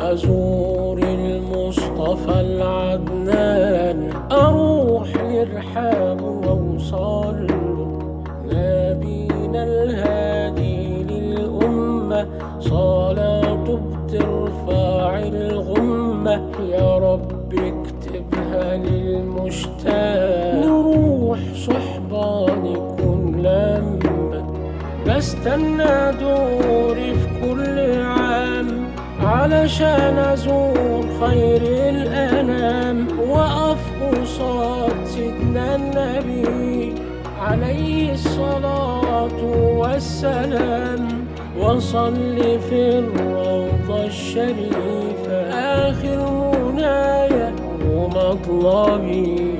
وأزور المصطفى العدنان أروح لرحاب وأوصل له نبينا الهادي للأمة صلاته بترفع الغمة يا رب اكتبها للمشتاق نروح صحبان يكون لما بستنى دوري في كل عام علشان ازور خير الانام واقف قصاد سيدنا النبي عليه الصلاة والسلام وصلي في الروضة الشريفة آخر منايا ومطلبي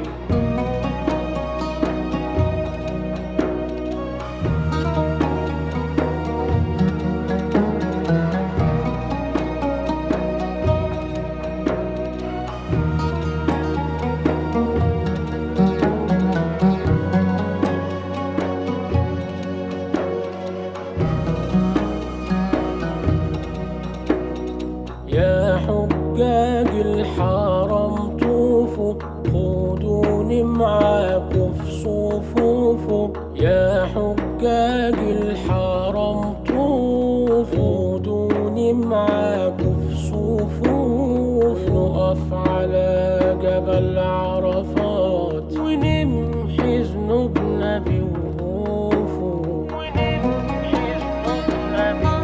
يا حجاج الحرم طوفوا خدوني معاكوا في صفوفه يا حجاج الحرم طوفوا خدوني معاكوا في صفوف نقف على جبل عرفات ونمحي ذنوبنا بوقوفه ونمحي ذنوبنا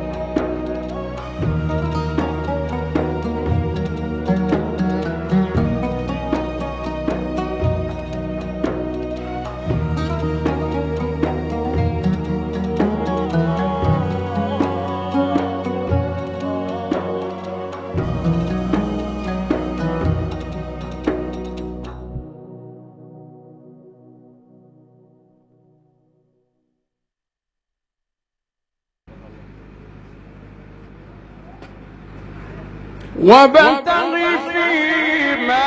وابتغ فيما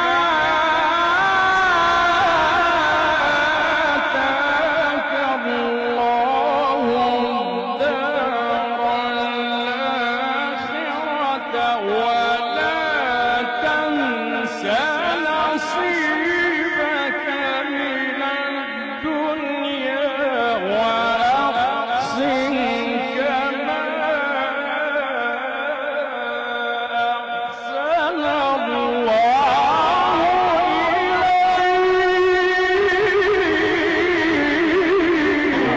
آتاك الله الدار الآخرة ولا تنس نصيبك من الدنيا وأحسن كما أحسن الله إليك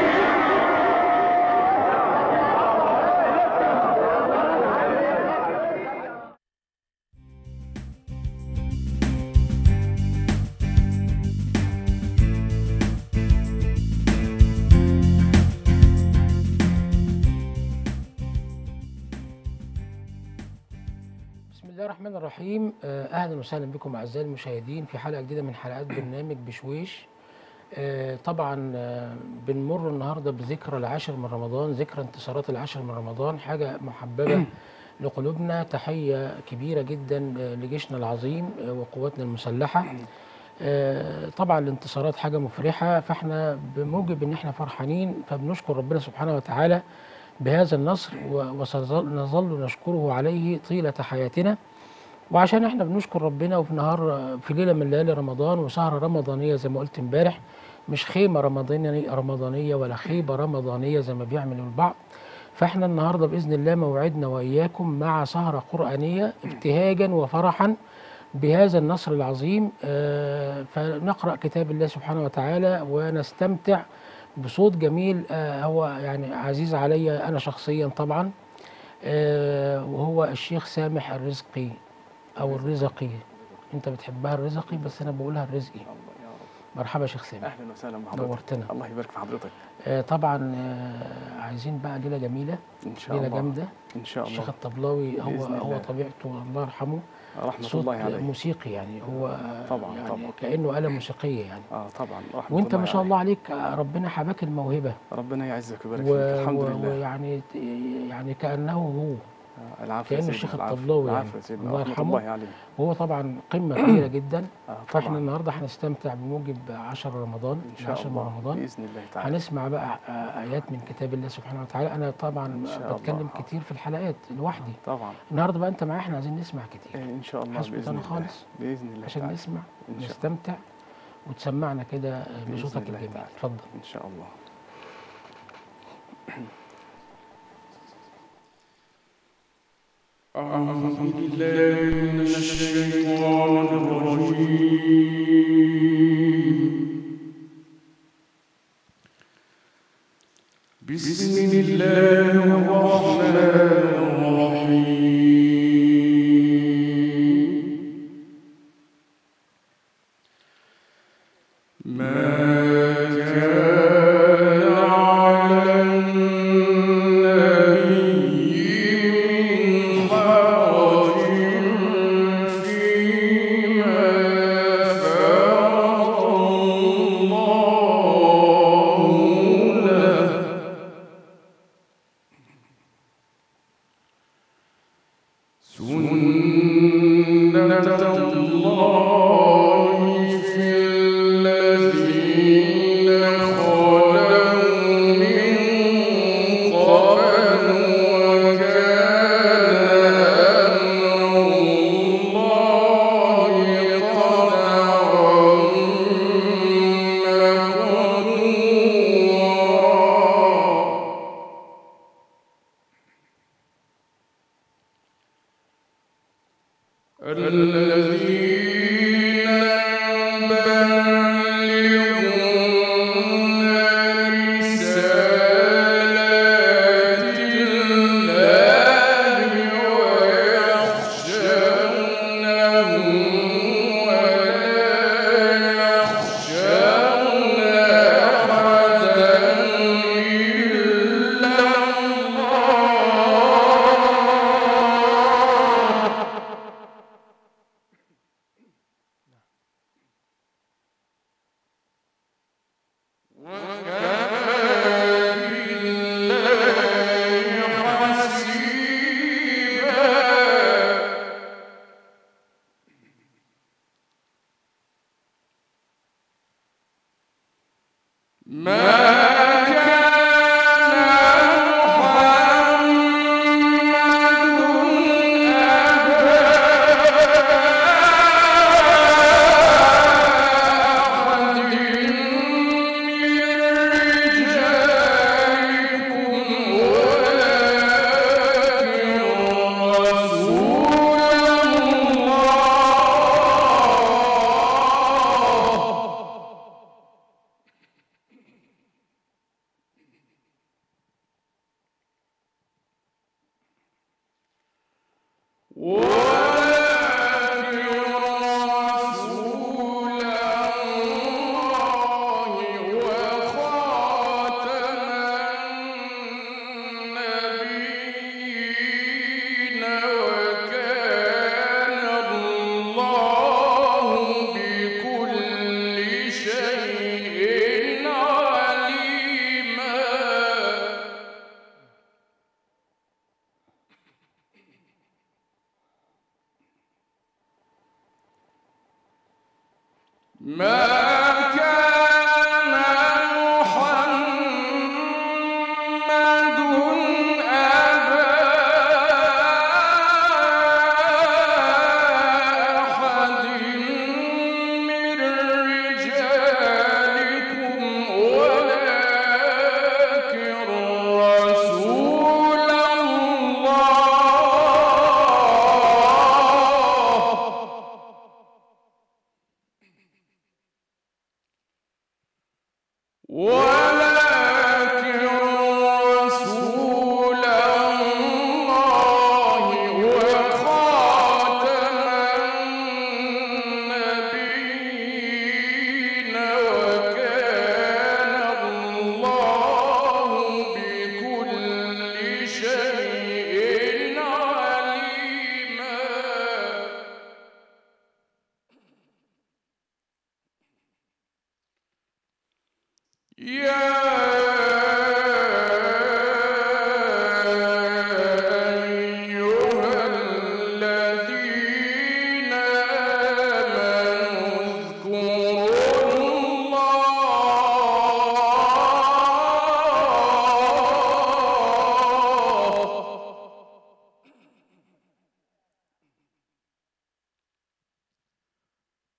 بسم الله الرحمن الرحيم آه، اهلا وسهلا بكم اعزائي المشاهدين في حلقه جديده من حلقات برنامج بشويش آه، طبعا آه، بنمر النهارده بذكرى العاشر من رمضان ذكرى انتصارات العاشر من رمضان حاجه محببه لقلوبنا تحيه كبيره جدا آه، لجيشنا العظيم آه، وقواتنا المسلحه آه، طبعا الانتصارات حاجه مفرحه فاحنا بموجب ان احنا فرحانين فبنشكر ربنا سبحانه وتعالى بهذا النصر و- وسنظل نشكره عليه طيله حياتنا وعشان احنا بنشكر ربنا وفي نهار في ليله من ليالي رمضان وسهره رمضانيه زي ما قلت امبارح مش خيمه رمضانيه رمضانيه ولا خيبه رمضانيه زي ما بيعملوا البعض فاحنا النهارده باذن الله موعدنا واياكم مع سهره قرانيه ابتهاجا وفرحا بهذا النصر العظيم آه، فنقرا كتاب الله سبحانه وتعالى ونستمتع بصوت جميل آه، هو يعني عزيز علي انا شخصيا طبعا آه، وهو الشيخ سامح الرزقي او الرزقي انت بتحبها الرزقي بس انا بقولها الرزقي مرحبا يا شيخ سامح اهلا وسهلا بحضرتك نورتنا. الله يبارك في حضرتك آه، طبعا آه، عايزين بقى ليله جميله ان شاء ليله الله جامده ان شاء الشيخ الله الطبلاوي هو بإذن هو الله. طبيعته الله يرحمه رحمه صوت الله عليه موسيقي يعني هو طبعاً، يعني طبعاً. كانه آلة موسيقيه يعني اه طبعا رحمه وانت الله ما شاء عليه. الله عليك آه، ربنا حباك الموهبه ربنا يعزك ويبارك و- فيك الحمد و- لله ويعني يعني كانه هو آه، العفو يا كأنه سيدنا، الشيخ العفو. الطبلاوي يعني. العفو يا سيدنا الله رحمة يرحمه. الله عليه وهو طبعا قمه كبيره جدا آه، فاحنا طبعاً. النهارده هنستمتع بموجب 10 رمضان ان شاء العشر من الله رمضان باذن الله تعالى هنسمع بقى آه، ايات من كتاب الله سبحانه وتعالى انا طبعا إن شاء بتكلم الله. كتير في الحلقات لوحدي طبعا النهارده بقى انت معايا احنا عايزين نسمع كتير إيه، ان شاء الله حسبك باذن أنا الله خالص. باذن الله عشان تعالى. نسمع إن شاء- نستمتع وتسمعنا كده آه، بإذن بصوتك الله الجميل تعالى. اتفضل ان شاء الله أعوذ بالله من الشيطان الرجيم بسم الله الرحمن الرحيم ما كان على النبي من حرج فيما فرض الله له سنة الله في الذين خلوا من قبل وكان أمر الله قدرا مقدورا الذين يبلغون رسالات الله ويخشونه ولا يخشون أحدا إلا الله ما كان محمد شيء عليما ما كان محمد أبا أحد من رجالكم ولكن رسول الله ولكن رسول الله وخاتم النبيين وكان الله بكل شيء عليما يا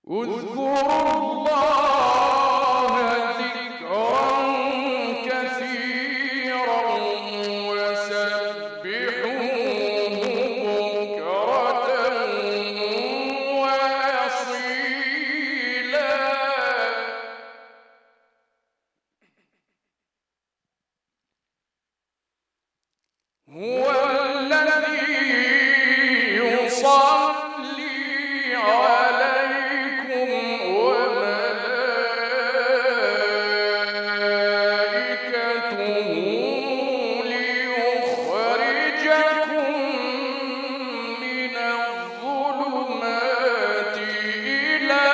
اذكروا الله ذكرا كثيرا وسبحوه بكرة وأصيلا هو الذي يصلي عليكم وملائكته ليخرجكم من الظلمات إلى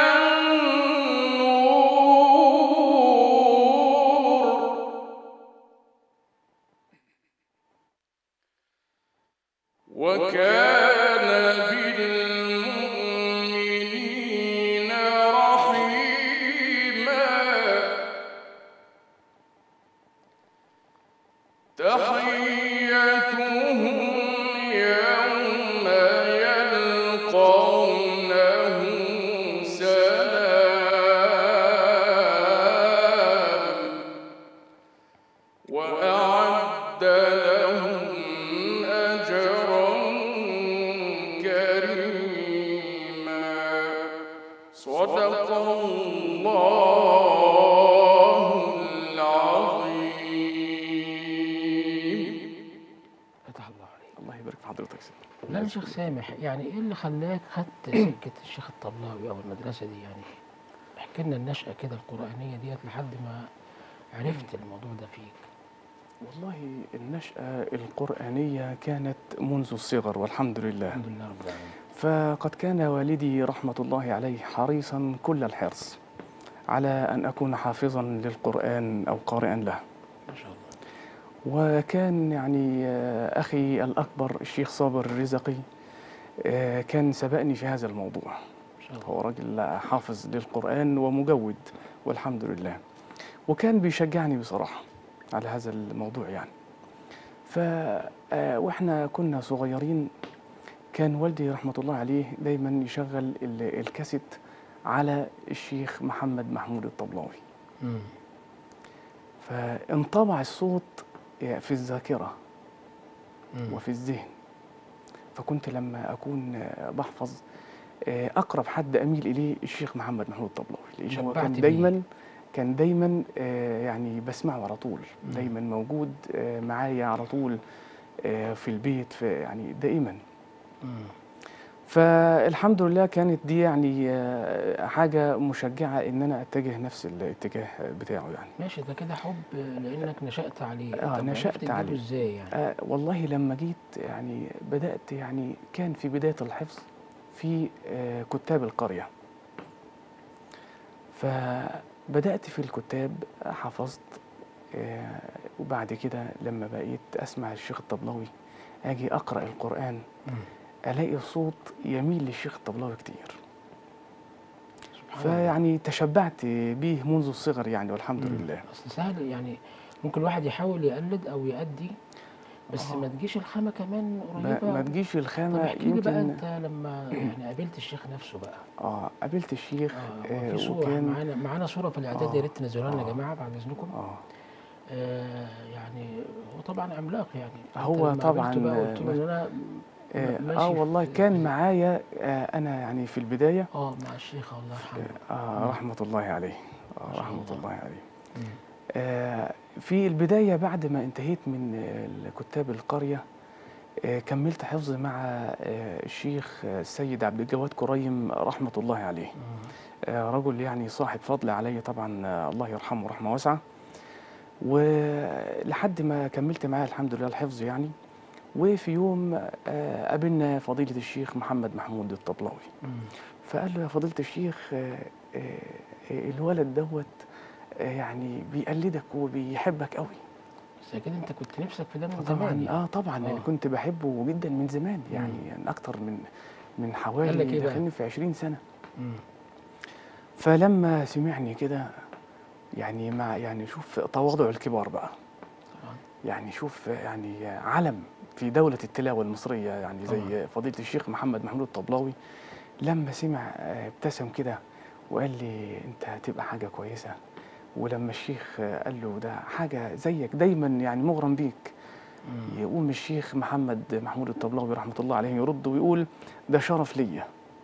النور وكان بالمؤمنين رحيما تحيتهم يوم يلقونه سلام وأعد لهم أجرا كريما صدق الله العظيم فتح الله عليك الله يبارك في حضرتك سيدي لا يا شيخ سامح يعني ايه اللي خلاك خدت سكه الشيخ الطبلاوي او المدرسه دي يعني احكي لنا النشأة كده القرآنية ديت لحد ما عرفت الموضوع ده فيك والله النشأة القرآنية كانت منذ الصغر والحمد لله الحمد لله رب العالمين فقد كان والدي رحمة الله عليه حريصا كل الحرص على أن أكون حافظا للقرآن أو قارئا له ما شاء الله وكان يعني آه، أخي الأكبر الشيخ صابر الرزقي آه، كان سبقني في هذا الموضوع ما شاء الله هو راجل حافظ للقرآن ومجود والحمد لله وكان بيشجعني بصراحة على هذا الموضوع يعني ف آه، واحنا كنا صغيرين كان والدي رحمة الله عليه دايما يشغل ال- الكاسيت على الشيخ محمد محمود الطبلاوي مم. فانطبع الصوت في الذاكرة مم. وفي الذهن فكنت لما أكون بحفظ أقرب حد أميل إليه الشيخ محمد محمود الطبلاوي لأن هو شبعت كان بيه. دايما كان دايما آه، يعني بسمعه على طول مم. دايما موجود آه، معايا على طول آه، في البيت في يعني دائما مم. فالحمد لله كانت دي يعني آه، حاجة مشجعة إن أنا أتجه نفس الاتجاه بتاعه يعني ماشي ده كده حب لانك نشأت عليه آه، طب نشأت عرفت تجيبه عليه. ازاي يعني آه والله لما جيت يعني بدأت يعني كان في بداية الحفظ في آه كتاب القرية فبدأت في الكتاب حفظت آه وبعد كده لما بقيت أسمع الشيخ الطبلاوي أجي أقرأ القرآن مم. ألاقي الصوت يميل للشيخ الطبلاوي كتير سبحان الله. فيعني تشبعت به منذ الصغر يعني والحمد مم. لله اصل سهل يعني ممكن الواحد يحاول يقلد او يأدي بس آه. ما تجيش الخامة كمان ما, قريبة ما تجيش طب الخامة احكي لي بقى يمكن انت لما يعني قابلت الشيخ نفسه بقى اه قابلت الشيخ اه آه في صورة وكان معانا معانا صورة في الإعداد آه. يا ريت تنزلوها لنا يا آه. جماعة بعد إذنكم اه آه يعني هو طبعا عملاق يعني أنت هو لما طبعاً، قابلته بقى قلت له آه، إن أنا اه, ماشي آه في- والله كان معايا آه انا يعني في البدايه اه مع الشيخ الله يرحمه آه رحمه الله عليه ما آه شاء رحمه الله. الله عليه مم. آه في البدايه بعد ما انتهيت من آه، كتاب القريه آه كملت حفظ مع آه الشيخ آه، السيد عبد الجواد كريم رحمه الله عليه مم. آه رجل يعني صاحب فضل علي طبعا آه الله يرحمه رحمه واسعه ولحد ما كملت معاه الحمد لله الحفظ يعني وفي يوم آه قابلنا فضيله الشيخ محمد محمود الطبلاوي مم. فقال له يا فضيلة الشيخ آه، آه، آه، الولد دوت آه، يعني بيقلدك وبيحبك قوي بس أكيد أنت كنت نفسك في ده من طبعا زمان يعني. اه طبعا انا آه. كنت بحبه جدا من زمان يعني, مم. يعني اكتر من من قال لك حوالي إيه بقى؟ داخلين في 20 سنه مم. فلما سمعني كده يعني مع يعني شوف تواضع الكبار بقى طبعا يعني شوف يعني علم في دولة التلاوة المصرية يعني زي طبعاً. فضيلة الشيخ محمد محمود الطبلاوي لما سمع آه، ابتسم كده وقال لي انت هتبقى حاجه كويسه ولما الشيخ آه، قال له ده حاجه زيك دايما يعني مغرم بيك يقوم الشيخ محمد محمود الطبلاوي رحمه الله عليه يرد ويقول ده شرف ليا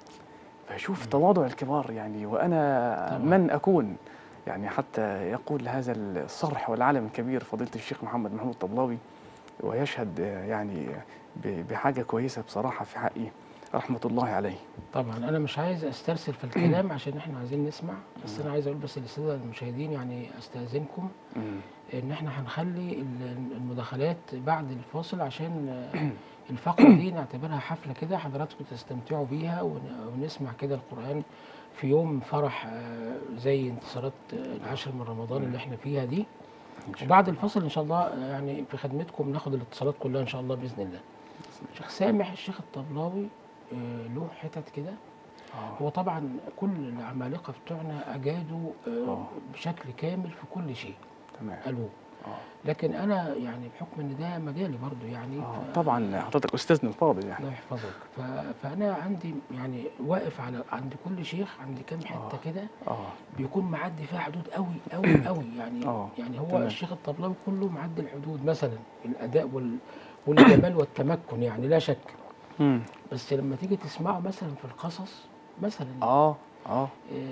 فشوف تواضع الكبار يعني وانا طبعاً. من اكون يعني حتى يقول هذا الصرح والعلم الكبير فضيله الشيخ محمد محمود الطبلاوي ويشهد آه، يعني ب- بحاجه كويسه بصراحه في حقي رحمه الله عليه طبعا انا مش عايز استرسل في الكلام عشان احنا عايزين نسمع بس انا عايز اقول بس للساده المشاهدين يعني استاذنكم مم. ان احنا هنخلي ال- المداخلات بعد الفاصل عشان آه، الفقره دي نعتبرها حفله كده حضراتكم تستمتعوا بيها ون- ونسمع كده القران في يوم فرح آه، زي انتصارات آه، العشر من رمضان اللي احنا فيها دي إن شاء وبعد الفصل ان شاء الله آه، يعني في خدمتكم ناخد الاتصالات كلها ان شاء الله باذن الله الشيخ سامح الشيخ الطبلاوي آه، له حتت كده آه. هو طبعا كل العمالقه بتوعنا اجادوا آه، آه. بشكل كامل في كل شيء تمام قالوه آه. لكن انا يعني بحكم ان ده مجالي برضو يعني آه. ف- طبعا حضرتك استاذنا الفاضل يعني الله يحفظك ف... فانا عندي يعني واقف على عند كل شيخ عندي كام حته كده اه بيكون معدي فيها حدود قوي قوي قوي يعني آه، يعني هو تمام. الشيخ الطبلاوي كله معدي الحدود مثلا في الاداء وال... والجمال والتمكن يعني لا شك مم. بس لما تيجي تسمعه مثلا في القصص مثلا اه اه آه،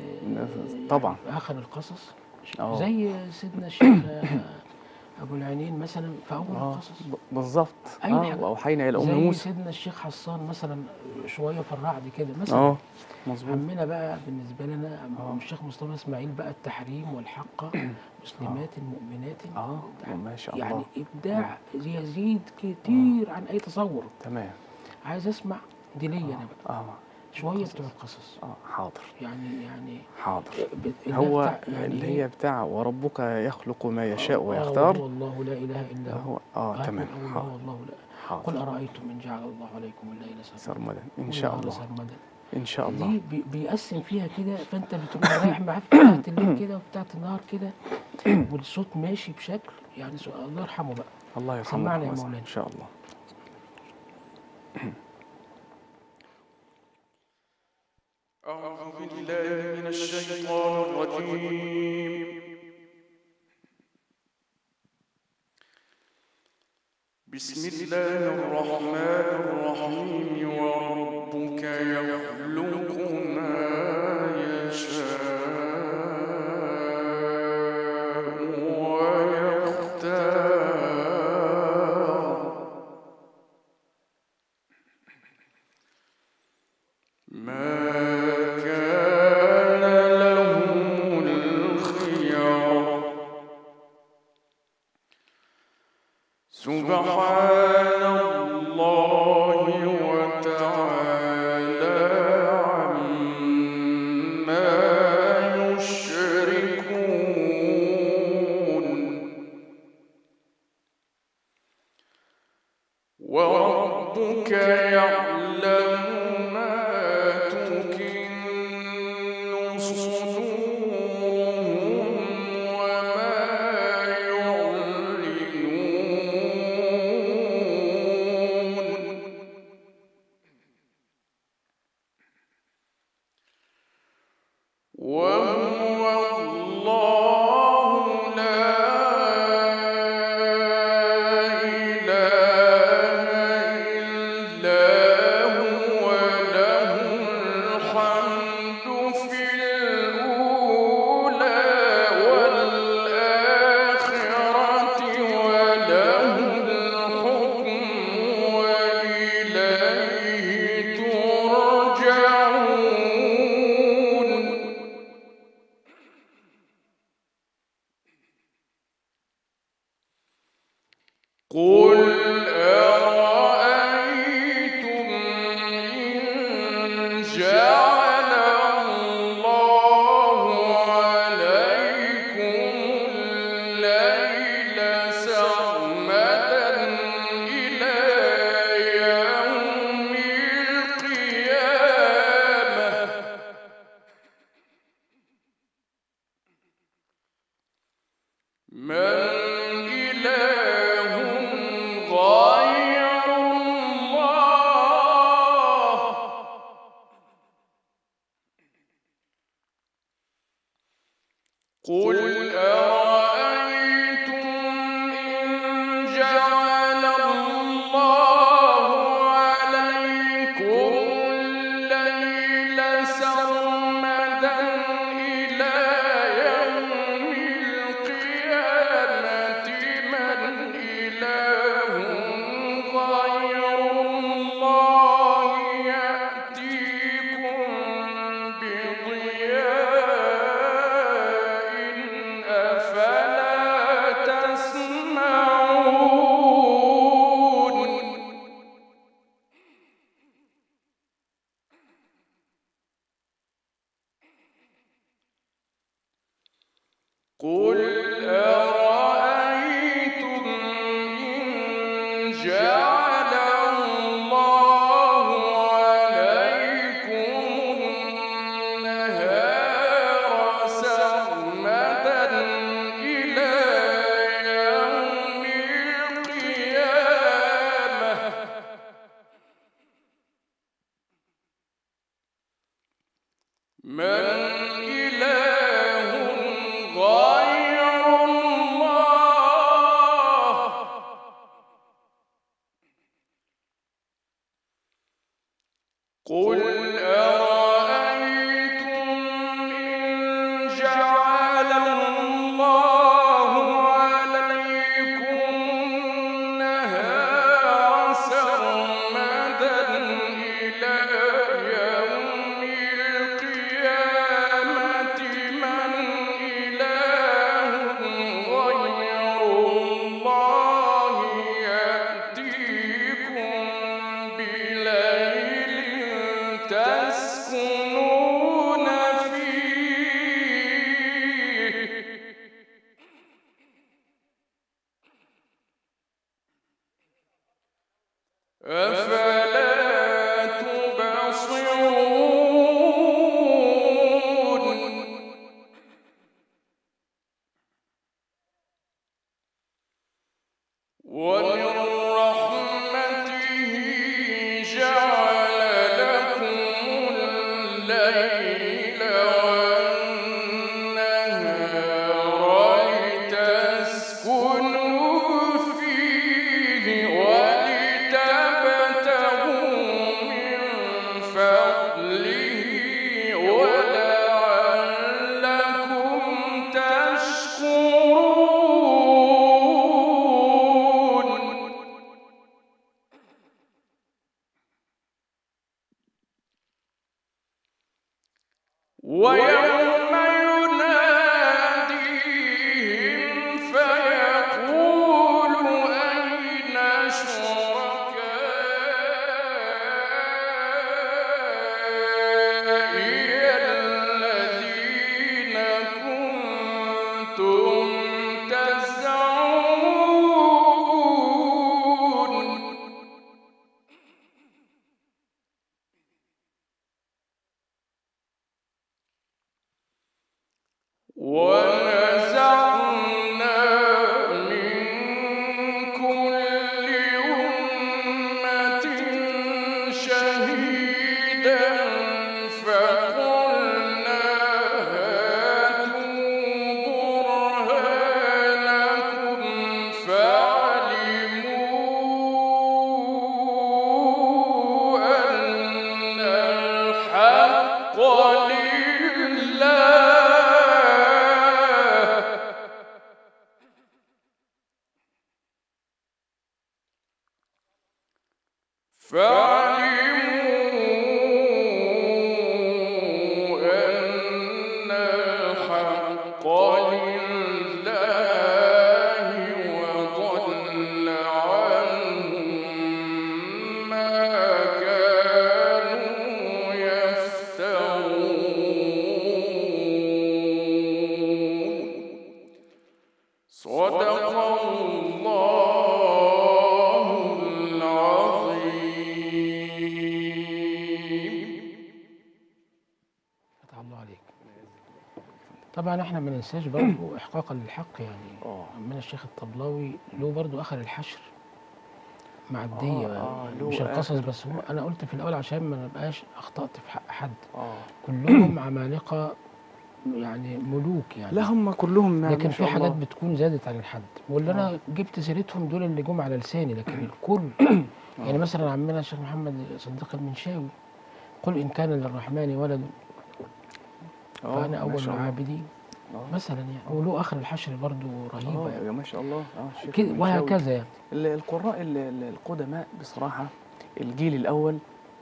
طبعا. يعني في اخر القصص آه. زي سيدنا الشيخ آه، ابو العينين مثلا في اول اه القصص ب- بالظبط أي اه حاجة. واوحينا الى ام زي موسى سيدنا الشيخ حسان مثلا شويه في الرعد كده مثلا اه مظبوط عمنا بقى بالنسبه لنا آه. عم الشيخ مصطفى اسماعيل بقى التحريم والحق مسلمات المؤمنات اه ما شاء الله يعني ابداع يزيد كتير عن اي تصور تمام عايز اسمع دي ليا انا بقى اه شويه بتوع القصص اه حاضر يعني يعني حاضر ب- اللي هو بتاع- يعني اللي إيه؟ هي بتاع وربك يخلق ما يشاء آه، ويختار هو الله لا اله الا هو هو اه آه، تمام قل هو حاضر الله لا قل حاضر ارايتم ان جعل الله عليكم الليل سرمدا سرمدا ان والنهار شاء الله سرمدا ان شاء الله دي بي- بيقسم فيها كده فانت بتبقى رايح معاه في بتاعت الليل كده وبتاعت النهار كده والصوت ماشي بشكل يعني سو- الله يرحمه بقى الله يرحمه سمعنا يا ويحفظه. مولانا. ان شاء الله أعوذ بالله من الشيطان الرجيم بسم الله الرحمن الرحيم وربك يخلق ما يشاء ويختار ما كان لهم الخيار سبحان الله وتعالى عما يشركون وربك يعلم ما تكن صدورهم وما يعلنون وهو الله لا إله إلا هو له الحمد في الأولى والآخرة وله الحكم وإليه ترجعون قل أرأيتم إن جعل الله عليكم الليل سرمدا إلى يوم القيامة من إله قل أرأيتم إن جعل الله عليكم الليل سرمدا إلى يوم القيامة من إله غير الله يأتيكم بضياء أفلا تسمعون قل أرأيتم إن جعل الله عليكم النهار سرمدا إلى يوم القيامة من إله غير الله قل أرأيتم إن جعل الله عليكم النهار سرمدا إلى يوم القيامة من إله غير الله يأتيكم بليل تسكنون فيه أفلا تبصرون ومن رحمته جعل لكم الليل والنهار لتسكنوا فيه ولتبتغوا من فضله ولعلكم تشكرون ويوم يناديهم فيقول أين شركائي الذين كنتم تزعمون ونزعنا من كل أمة شهيدا فقلنا هاتوا برهانكم فعلموا أن الحق لله فعلموا أن الحق لله وضل عنهم ما كانوا يفترون صدق الله العظيم فتح الله عليك طبعا احنا ما ننساش برضه احقاقا للحق يعني آه. من الشيخ الطبلاوي له برضه اخر الحشر معديه آه، له مش القصص آخر. بس هو انا قلت في الاول عشان ما نبقاش اخطات في حق حد اه كلهم عمالقه يعني ملوك يعني لا هم كلهم ما لكن ما في شاء حاجات الله. بتكون زادت عن الحد واللي انا جبت سيرتهم دول اللي جم على لساني لكن الكل يعني مثلا عمنا الشيخ محمد صديق المنشاوي قل ان كان للرحمن ولد آه، فانا ما اول شاء الله. العابدين آه. مثلا يعني وله اخر الحشر برضو رهيبه اه يعني يا ما شاء الله اه الشيخ كده المنشاوي. وهكذا يعني ال- القراء ال- ال- القدماء بصراحة الجيل الأول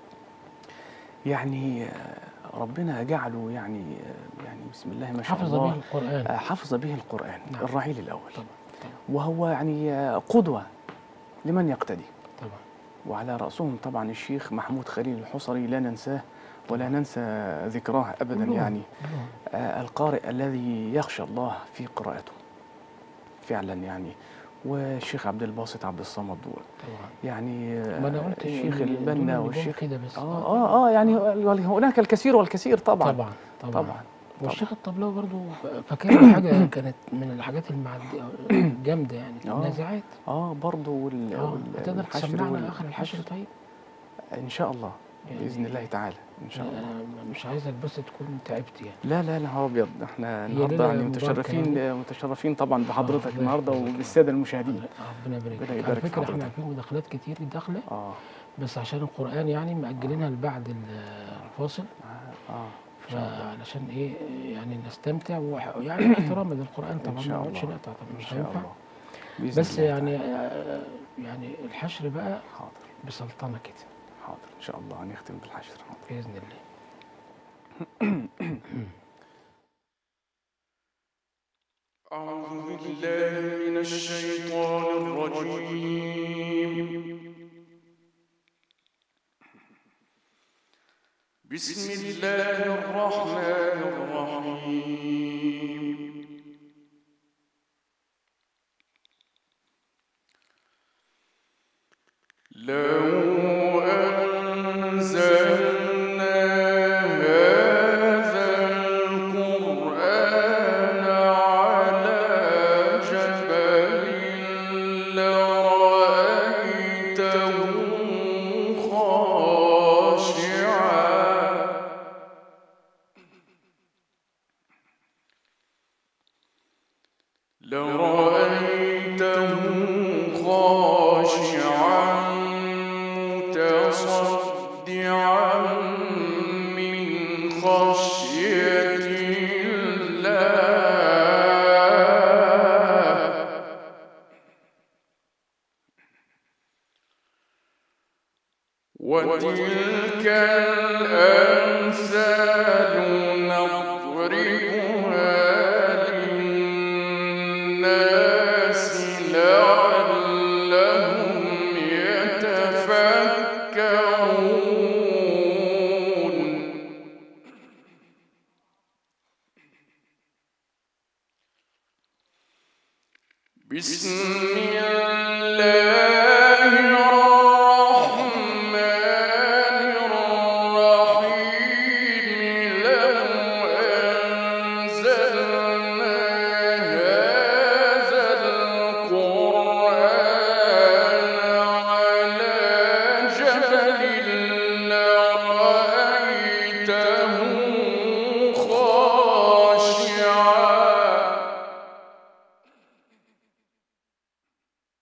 يعني آه، ربنا جعله يعني آه، يعني بسم الله ما شاء حفظ به الله القران آه، حفظ به القرآن نعم. الرعيل الأول طبعا طبعا وهو يعني آه، قدوة لمن يقتدي طبعا وعلى رأسهم طبعا الشيخ محمود خليل الحصري لا ننساه ولا ننسى ذكراه أبدا كلهم. يعني كلهم. آه، القارئ الذي يخشى الله في قراءته فعلا يعني والشيخ عبد الباسط عبد الصمد و- طبعا يعني آه، ما انا قلت الشيخ دول- دول البنا اللي جم والشيخ كده بس اه اه اه يعني هناك الكثير والكثير طبعا طبعا طبعا, طبعا والشيخ الطبلاوي برضو فاكر حاجه كانت من الحاجات المعد- الجامده يعني آه. النازعات اه برضه وال اه وال- هتقدر والحشر تسمعنا وال- اخر الحشر طيب ان شاء الله يعني باذن الله تعالى ان شاء الله انا مش عايزك بس تكون تعبت يعني لا لا لا هو ابيض احنا هي النهارده ليلة يعني مباركة متشرفين متشرفين طبعا بحضرتك الله النهارده يحفظك. وبالساده المشاهدين ربنا يبارك ربنا فيك. على يبارك في فكره احنا حضرتك. في مداخلات كتير داخله اه بس عشان القران يعني مأجلينها لبعد الفاصل اه ان شاء الله فعلشان ايه يعني نستمتع وح- يعني احتراما للقران طبعا ما شاء نقعدش الله. نقطع طبعا ان مش شاء هينفع الله بإذن بس الله يعني تعالى. آه، يعني الحشر بقى حاضر بسلطنه كده حاضر ان شاء الله هنختم بالحشر حاضر باذن الله أعوذ بالله من الشيطان الرجيم بسم الله الرحمن الرحيم لو أنزلنا هذا القرآن على جبل لرأيته خاشعا لرأيته خاشعا متصدعا من خشية الله وتلك الأمثال نضربها للناس لعلهم يتفكرون بسم الله الرحمن الرحيم لو أنزلنا هذا القرآن على جبل لرأيته خاشعا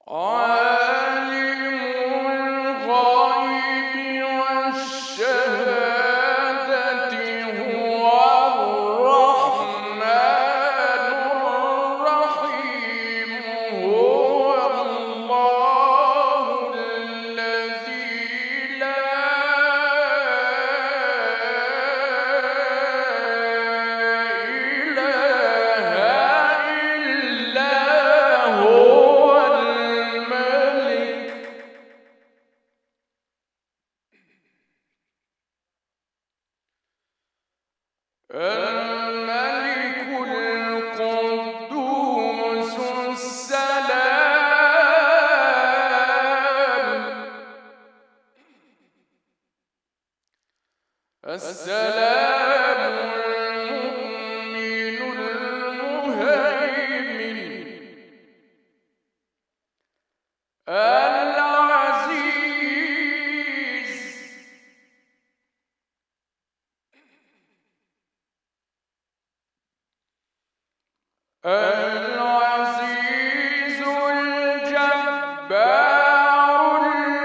عالم الغيب والشهادة هو الرحمن الرحيم هو الله الذي لا إله إلا هو الملك الملك القدوس السلام السلام المؤمن المهيمن العزيز العزيز الجبار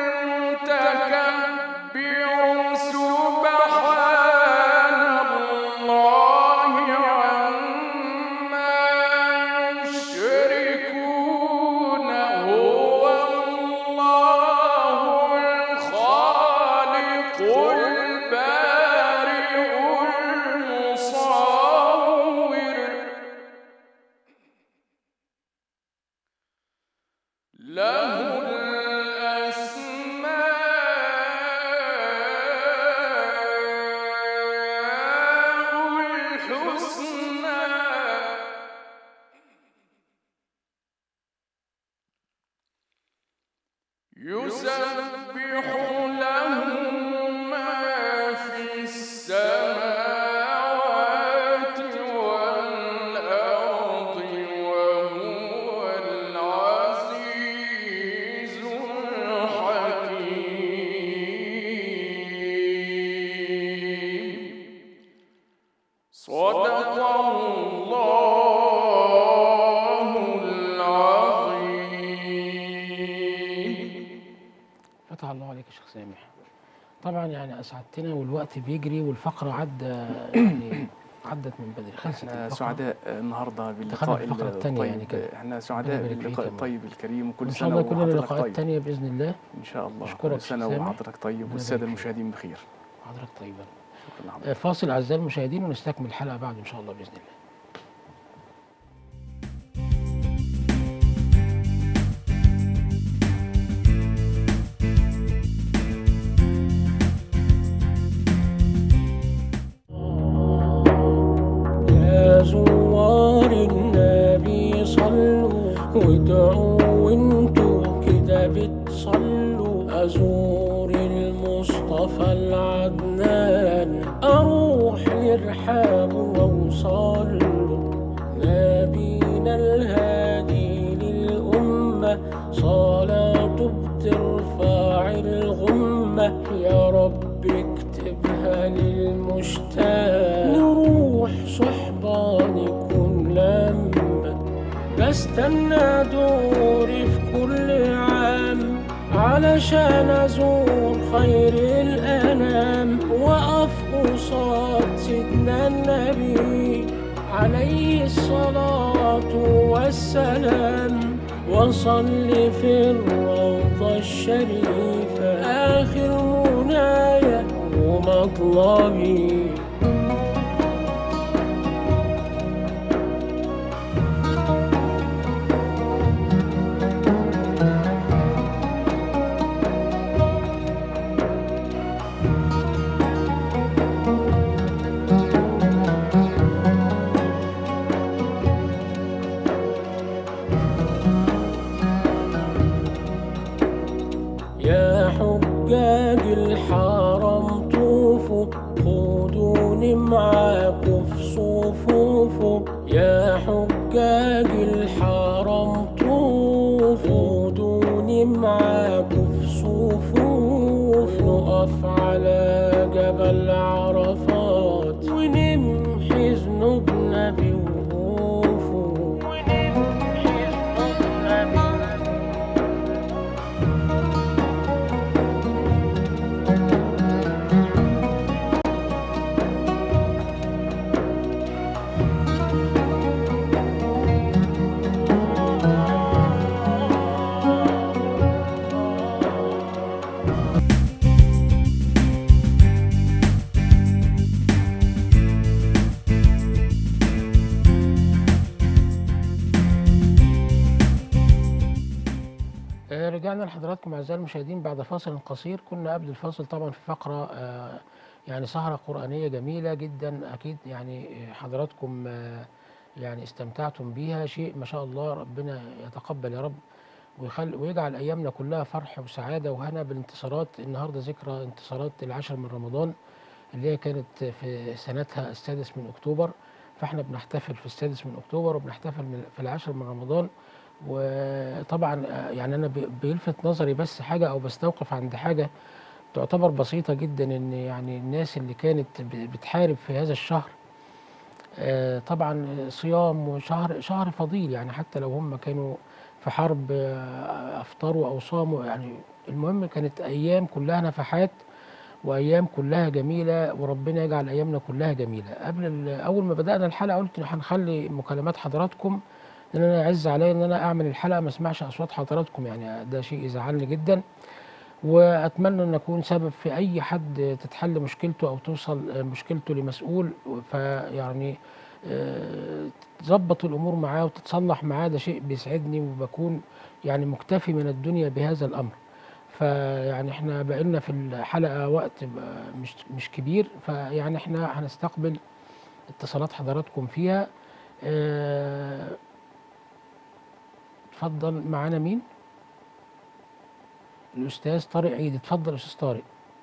المتكبر سبحان الله عما يشركون هو الله الخالق البارئ المصور له الأسماء الحسنى يسبح له ما في السماوات والأرض وهو العزيز الحكيم صدق الله العظيم فتح الله عليك يا شيخ سامح طبعا يعني اسعدتنا والوقت بيجري والفقره عدى يعني عدت من بدري خلصت احنا الفقرة. سعداء النهارده دخلنا باللقاء الفقرة التانية الطيب يعني كده. احنا سعداء ربنا يبارك فيك باللقاء يا مولانا. الطيب الكريم وكل وان شاء سنه الله يكون لنا وحضرتك لقاءات طيب تانية باذن الله ان شاء الله أشكرك كل سنه شيخ سامح. وحضرتك طيب ربنا والساده يبارك فيك. المشاهدين بخير حضرتك طيبا شكرا لحضرتك آه، فاصل اعزائي المشاهدين ونستكمل الحلقه بعد ان شاء الله باذن الله يا زوار النبي صلوا وادعوا وانتوا كده بتصلوا ازور المصطفى العدنان اروح لرحابه واوصل له نبينا الهادي للامه صلاته بترفع الغمه يا رب اكتبها للمشتاق نروح صحبان يكون لما بستنى دوري في كل عام علشان ازور خير الانام واقف قصاد سيدنا النبي عليه الصلاة والسلام وصلي في الروضة الشريفة آخر منايا ومطلبي يا حجاج الحرم طوفوا خدوني معاكوا في صفوفه يا حجاج الحرم طوفوا خدوني معاكوا في صفوف نقف على جبل عرفات ونمحي ذنوبنا بوقوفه ونمحي ذنوبنا رجعنا لحضراتكم اعزائي المشاهدين بعد فاصل قصير كنا قبل الفاصل طبعا في فقره آه، يعني سهره قرانيه جميله جدا اكيد يعني حضراتكم آه، يعني استمتعتم بيها شيء ما شاء الله ربنا يتقبل يا رب ويخل ويجعل ايامنا كلها فرح وسعاده وهنا بالانتصارات النهارده ذكرى انتصارات العاشر من رمضان اللي هي كانت في سنتها السادس من اكتوبر فاحنا بنحتفل في السادس من اكتوبر وبنحتفل من- في العاشر من رمضان وطبعا آه، يعني انا بي- بيلفت نظري بس حاجه او بستوقف عند حاجه تعتبر بسيطه جدا ان يعني الناس اللي كانت ب- بتحارب في هذا الشهر آه، طبعا صيام وشهر شهر فضيل يعني حتى لو هم كانوا في حرب آه، افطروا او صاموا يعني المهم كانت ايام كلها نفحات وايام كلها جميله وربنا يجعل ايامنا كلها جميله قبل ال- اول ما بدانا الحلقه قلت هنخلي مكالمات حضراتكم لان انا يعز عليا ان انا اعمل الحلقه ما اسمعش اصوات حضراتكم يعني ده شيء يزعلني جدا واتمنى ان اكون سبب في اي حد تتحل مشكلته او توصل مشكلته لمسؤول فيعني آه، تظبط الامور معاه وتتصلح معاه ده شيء بيسعدني وبكون يعني مكتفي من الدنيا بهذا الامر فيعني احنا بقينا في الحلقه وقت ب- مش مش كبير فيعني احنا هنستقبل اتصالات حضراتكم فيها آه، اتفضل معانا مين الاستاذ طارق عيد اتفضل يا استاذ طارق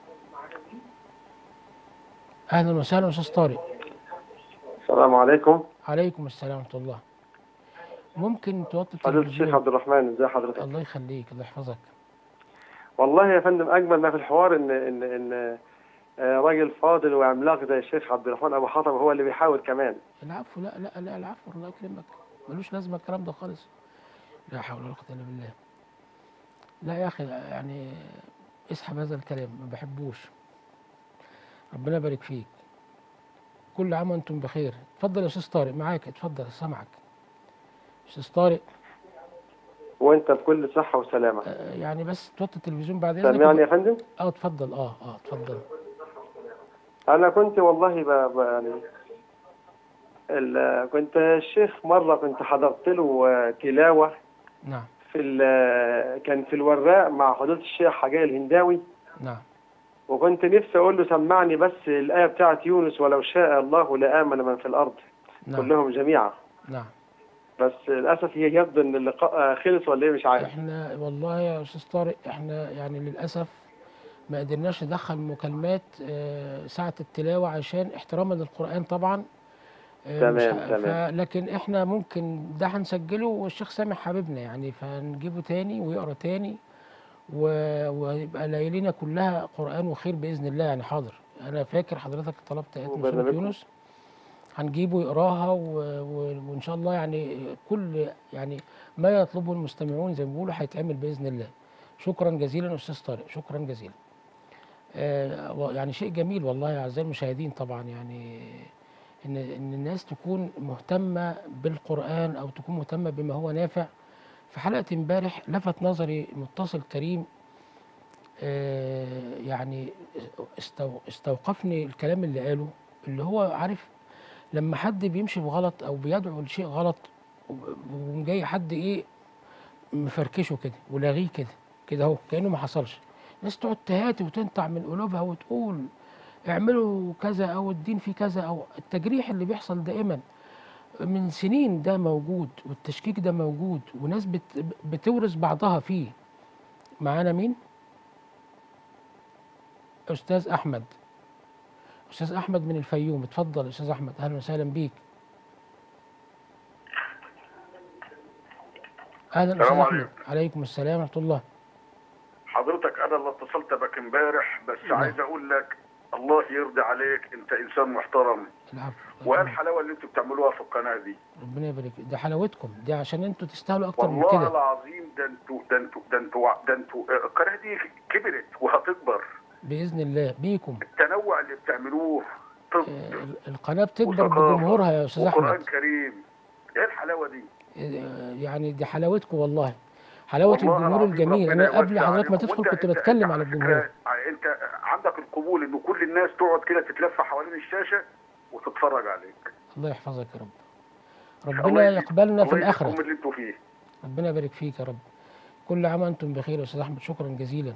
اهلا وسهلا استاذ طارق السلام عليكم عليكم السلام ورحمه الله ممكن توطي فضيلة الشيخ التلفزيون عبد الرحمن ازي حضرتك الله يخليك الله يحفظك والله يا فندم اجمل ما في الحوار ان ان ان آه، راجل فاضل وعملاق زي الشيخ عبد الرحمن ابو حطب هو اللي بيحاول كمان العفو لا لا لا العفو الله يكرمك ملوش لازمه الكلام ده خالص لا حول ولا قوه الا بالله لا يا اخي يعني اسحب هذا الكلام ما بحبوش ربنا يبارك فيك كل عام وانتم بخير اتفضل يا استاذ طارق معاك اتفضل سامعك استاذ طارق وانت بكل صحه وسلامه آه، يعني بس توطي التلفزيون بعد اذنك سامعني يا فندم اه اتفضل اه اه اتفضل انا كنت والله ب... ب... يعني ال... كنت الشيخ مره كنت حضرت له آه، تلاوه نعم في ال... كان في الوراق مع فضيله الشيخ حجاج الهنداوي نعم وكنت نفسي اقول له سمعني بس الايه بتاعت يونس ولو شاء الله لامن من في الارض نعم كلهم جميعا نعم بس للاسف هي يبدو ان اللقاء آه، خلص ولا ايه مش عارف احنا والله يا استاذ طارق احنا يعني للاسف ما قدرناش ندخل مكالمات آه، ساعة التلاوة عشان احتراما للقرآن طبعا آه، تمام، مش ه- تمام. ف- لكن احنا ممكن ده هنسجله والشيخ سامح حبيبنا يعني فنجيبه تاني ويقرا تاني و- ويبقى ليالينا كلها قرآن وخير بإذن الله يعني حاضر أنا فاكر حضرتك طلبت آيات من سورة وبرنامجكم. يونس هنجيبه يقراها و... و... وإن شاء الله يعني كل يعني ما يطلبه المستمعون زي ما بيقولوا هيتعمل بإذن الله شكرا جزيلا أستاذ طارق شكرا جزيلا آه و- يعني شيء جميل والله يا أعزائي المشاهدين طبعا يعني إن إن الناس تكون مهتمة بالقرآن أو تكون مهتمة بما هو نافع في حلقة امبارح لفت نظري متصل كريم آه، يعني استو- استوقفني الكلام اللي قاله اللي هو عارف لما حد بيمشي بغلط او بيدعو لشيء غلط وقوم جاي حد ايه مفركشه كده ولاغيه كده كده اهو كانه ما حصلش الناس تقعد تهاتي وتنطع من قلوبها وتقول اعملوا كذا او الدين فيه كذا او التجريح اللي بيحصل دائما من سنين ده موجود والتشكيك ده موجود وناس بت بتورث بعضها فيه معانا مين؟ استاذ احمد استاذ احمد من الفيوم اتفضل استاذ احمد اهلا وسهلا بيك اهلا استاذ السلام احمد عليكم. عليكم السلام ورحمه الله حضرتك انا اللي اتصلت بك امبارح بس نعم. عايز اقول لك الله يرضي عليك انت انسان محترم العفو وايه الحلاوه اللي انتوا بتعملوها في القناه دي ربنا يبارك فيك. ده حلاوتكم دي عشان انتوا تستاهلوا اكتر من والله كده العظيم ده انتوا ده انتوا ده انتوا ده انتوا آه، القناه دي كبرت وهتكبر باذن الله بيكم التنوع اللي بتعملوه طب آه، ال- القناه بتكبر وثقافة بجمهورها يا استاذ وقران احمد كريم ايه الحلاوه دي آه، يعني دي حلاوتكم والله حلاوه والله الجمهور العظيم الجميل ربنا انا قبل يوسع حضرتك ما عليكم. تدخل وانت- كنت انت- بتكلم انت على على الجمهور فكرة انت عندك القبول ان كل الناس تقعد كده تتلف حوالين الشاشه وتتفرج عليك الله يحفظك يا رب الله ربنا يديك- يقبلنا في الله الاخره يديكم اللي انتوا فيه ربنا يبارك فيك يا رب كل عام وانتم بخير يا استاذ احمد شكرا جزيلا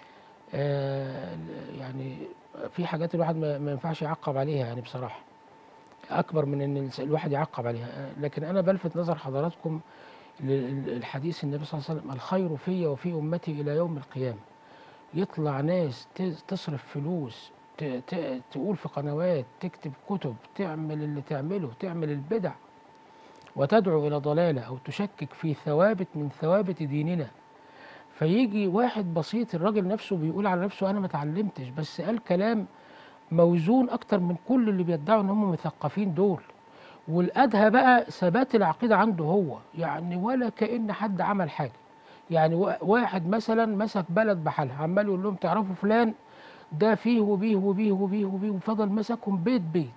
آه يعني في حاجات الواحد ما ما ينفعش يعقب عليها يعني بصراحه اكبر من ان الس- الواحد يعقب عليها آه، لكن انا بلفت نظر حضراتكم للحديث النبي صلى الله عليه وسلم الخير في وفي امتي الى يوم القيامه يطلع ناس ت- تصرف فلوس ت- ت- تقول في قنوات تكتب كتب تعمل اللي تعمله تعمل البدع وتدعو إلى ضلالة أو تشكك في ثوابت من ثوابت ديننا فيجي واحد بسيط الراجل نفسه بيقول على نفسه أنا ما اتعلمتش بس قال كلام موزون أكتر من كل اللي بيدعوا إن هم مثقفين دول والأدهى بقى ثبات العقيدة عنده هو يعني ولا كأن حد عمل حاجة يعني وا- واحد مثلا مسك بلد بحالها عمال يقول لهم تعرفوا فلان ده فيه وبيه وبيه وبيه وبيه وفضل مسكهم بيت بيت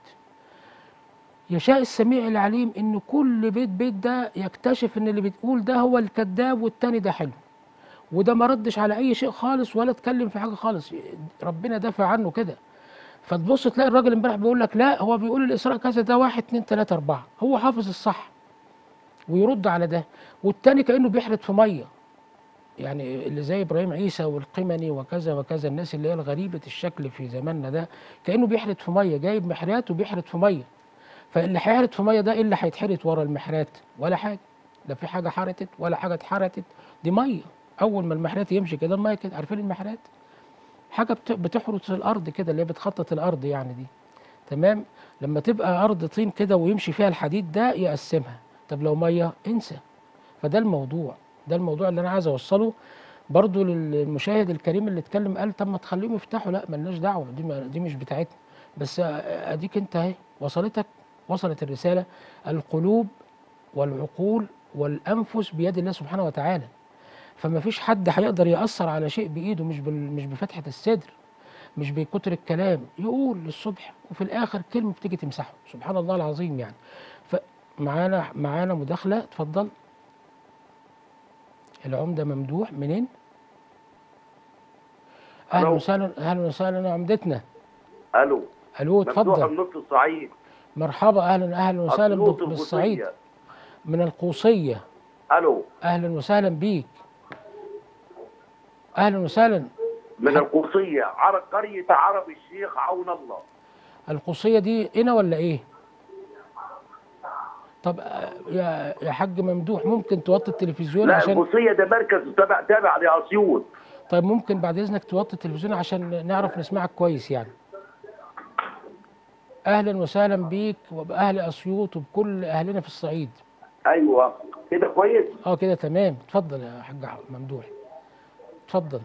يشاء السميع العليم ان كل بيت بيت ده يكتشف ان اللي بتقول ده هو الكذاب والتاني ده حلو وده ما ردش على اي شيء خالص ولا اتكلم في حاجه خالص ربنا دافع عنه كده فتبص تلاقي الراجل امبارح بيقول لك لا هو بيقول الاسراء كذا ده واحد اتنين تلاته اربعه هو حافظ الصح ويرد على ده والتاني كانه بيحرد في ميه يعني اللي زي ابراهيم عيسى والقمني وكذا وكذا الناس اللي هي الغريبه الشكل في زماننا ده كانه بيحرد في ميه جايب محرات وبيحرد في ميه فاللي هيحرت في ميه ده ايه اللي هيتحرت ورا المحرات ولا حاجه لا في حاجه حرتت ولا حاجه اتحرتت دي ميه اول ما المحرات يمشي كده الميه كده عارفين المحرات حاجه بت- بتحرس الارض كده اللي هي بتخطط الارض يعني دي تمام لما تبقى ارض طين كده ويمشي فيها الحديد ده يقسمها طب لو ميه انسى فده الموضوع ده الموضوع اللي انا عايز اوصله برضو للمشاهد الكريم اللي اتكلم قال طب ما تخليهم يفتحوا لا ملناش دعوه دي ما دي مش بتاعتنا بس اديك انت اهي وصلتك وصلت الرساله القلوب والعقول والانفس بيد الله سبحانه وتعالى فما فيش حد هيقدر ياثر على شيء بايده مش بال مش بفتحه الصدر مش بكتر الكلام يقول للصبح وفي الاخر كلمه بتيجي تمسحه سبحان الله العظيم يعني فمعانا معانا مداخله اتفضل العمده ممدوح منين اهلا ألو. وسهلا اهلا وسهلا يا عمدتنا الو الو ممدوح اتفضل من نص الصعيد مرحبا اهلا اهلا وسهلا أسيوط بك بالصعيد القصية. من القوصيه الو اهلا وسهلا بيك اهلا وسهلا من القوصية عرب قرية عرب الشيخ عون الله القوصيه دي هنا ولا ايه طب آه، يا يا حاج ممدوح ممكن توطي التلفزيون لا عشان القوصية ده مركز تابع تابع لأسيوط طيب ممكن بعد اذنك توطي التلفزيون عشان نعرف نسمعك كويس يعني اهلا وسهلا بيك وباهل اسيوط وبكل اهلنا في الصعيد ايوه كده كويس اه كده تمام اتفضل يا حاج ممدوح اتفضل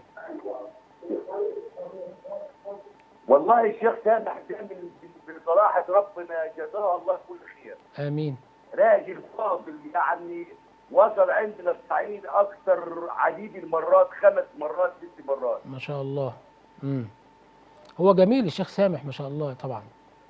والله الشيخ سامح ده من من صراحة ربنا جزاه الله كل خير امين راجل فاضل يعني وصل عندنا الصعيد اكثر عديد المرات خمس مرات ست مرات ما شاء الله امم هو جميل الشيخ سامح ما شاء الله طبعا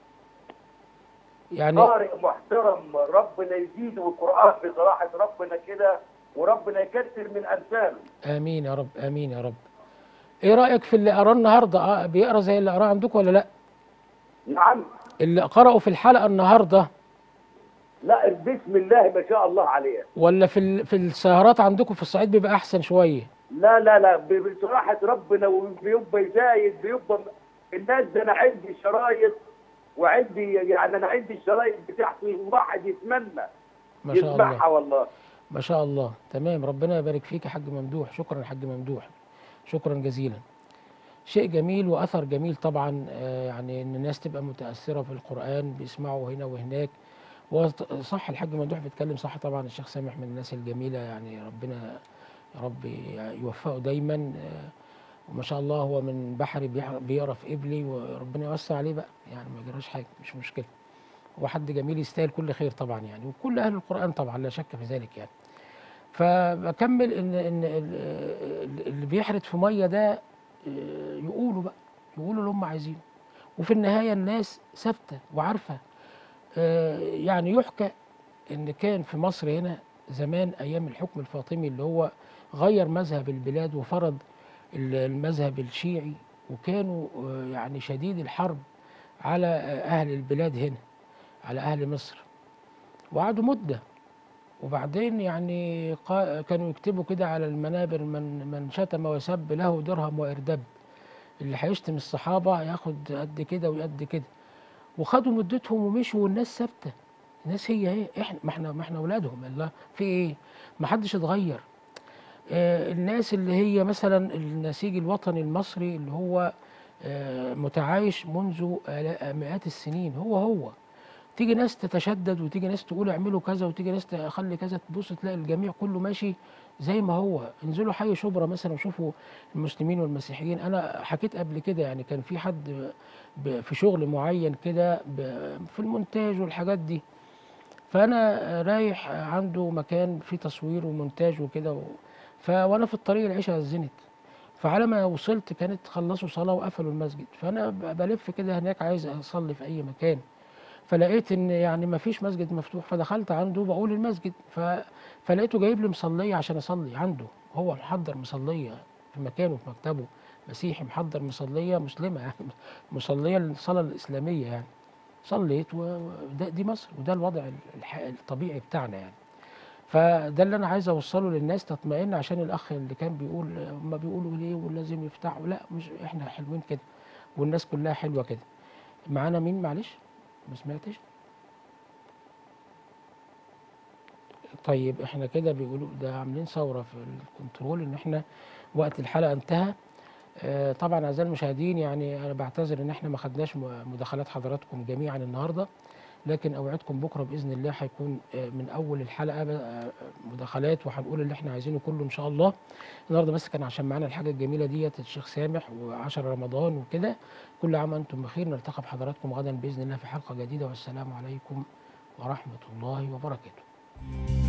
يعني قارئ محترم ربنا يزيده القرآن بصراحة ربنا كده وربنا يكثر من أمثاله امين يا رب امين يا رب ايه رايك في اللي قراه النهارده آه، بيقرا زي اللي قراه عندكم ولا لا نعم اللي قرأوا في الحلقه النهارده لا بسم الله ما شاء الله عليه ولا في ال- في السهرات عندكم في الصعيد بيبقى احسن شويه لا لا لا ب- بصراحة ربنا وبيبقى زايد بيبقى الناس ده أنا عندي شرايط وعندي يعني أنا عندي الشرايط بتاعتي الواحد يتمنى ما شاء الله يسمعها والله ما شاء الله تمام ربنا يبارك فيك يا حاج ممدوح شكرا يا حاج ممدوح شكرا جزيلا شيء جميل واثر جميل طبعا آه، يعني ان الناس تبقى متاثره في القران بيسمعوا هنا وهناك وصح الحاج ممدوح بيتكلم صح طبعا الشيخ سامح من الناس الجميله يعني ربنا يا رب يوفقه دايما آه، وما شاء الله هو من بحري بيح- بيقرا في قبلي وربنا يوسع عليه بقى يعني ما يجراش حاجه مش مشكله هو حد جميل يستاهل كل خير طبعا يعني وكل اهل القران طبعا لا شك في ذلك يعني فبكمل ان ان ال- اللي بيحرد في ميه ده آه، يقولوا بقى يقولوا اللي هم عايزينه وفي النهايه الناس ثابته وعارفه آه، يعني يحكى ان كان في مصر هنا زمان ايام الحكم الفاطمي اللي هو غير مذهب البلاد وفرض ال- المذهب الشيعي وكانوا آه، يعني شديد الحرب على آه، اهل البلاد هنا على اهل مصر وقعدوا مده وبعدين يعني قا- كانوا يكتبوا كده على المنابر من من شتم وسب له درهم واردب اللي هيشتم الصحابه ياخد قد كده وقد كده وخدوا مدتهم ومشوا والناس ثابته الناس هي هي احنا ما احنا ما احنا اولادهم الله في ايه ما حدش اتغير آه الناس اللي هي مثلا النسيج الوطني المصري اللي هو آه متعايش منذ آلاء- مئات السنين هو هو تيجي ناس تتشدد وتيجي ناس تقول اعملوا كذا وتيجي ناس تخلي كذا تبص تلاقي الجميع كله ماشي زي ما هو انزلوا حي شبرا مثلا وشوفوا المسلمين والمسيحيين انا حكيت قبل كده يعني كان في حد ب- في شغل معين كده ب- في المونتاج والحاجات دي فانا رايح عنده مكان فيه تصوير ومونتاج وكده و... ف وانا في الطريق العشاء اذنت فعلى ما وصلت كانت خلصوا صلاه وقفلوا المسجد فانا ب- بلف كده هناك عايز اصلي في اي مكان فلقيت ان يعني ما فيش مسجد مفتوح فدخلت عنده بقول المسجد ف... فلقيته جايب لي مصليه عشان اصلي عنده هو محضر مصليه في مكانه في مكتبه مسيحي محضر مصليه مسلمه يعني مصليه للصلاه الاسلاميه يعني صليت وده دي مصر وده الوضع الح- الطبيعي بتاعنا يعني فده اللي انا عايز اوصله للناس تطمئن عشان الاخ اللي كان بيقول هم بيقولوا ليه ولازم يفتحوا لا مش احنا حلوين كده والناس كلها حلوه كده معانا مين معلش ما سمعتش طيب احنا كده بيقولوا ده عاملين ثوره في الكنترول ان احنا وقت الحلقه انتهى آه، طبعا اعزائي المشاهدين يعني انا بعتذر ان احنا ما خدناش م- مداخلات حضراتكم جميعا النهارده لكن اوعدكم بكره باذن الله هيكون آه، من اول الحلقه ب- آه، مداخلات وهنقول اللي احنا عايزينه كله ان شاء الله النهارده بس كان عشان معانا الحاجه الجميله ديت الشيخ سامح و10 رمضان وكده كل عام وانتم بخير نلتقي بحضراتكم غدا باذن الله في حلقه جديده والسلام عليكم ورحمه الله وبركاته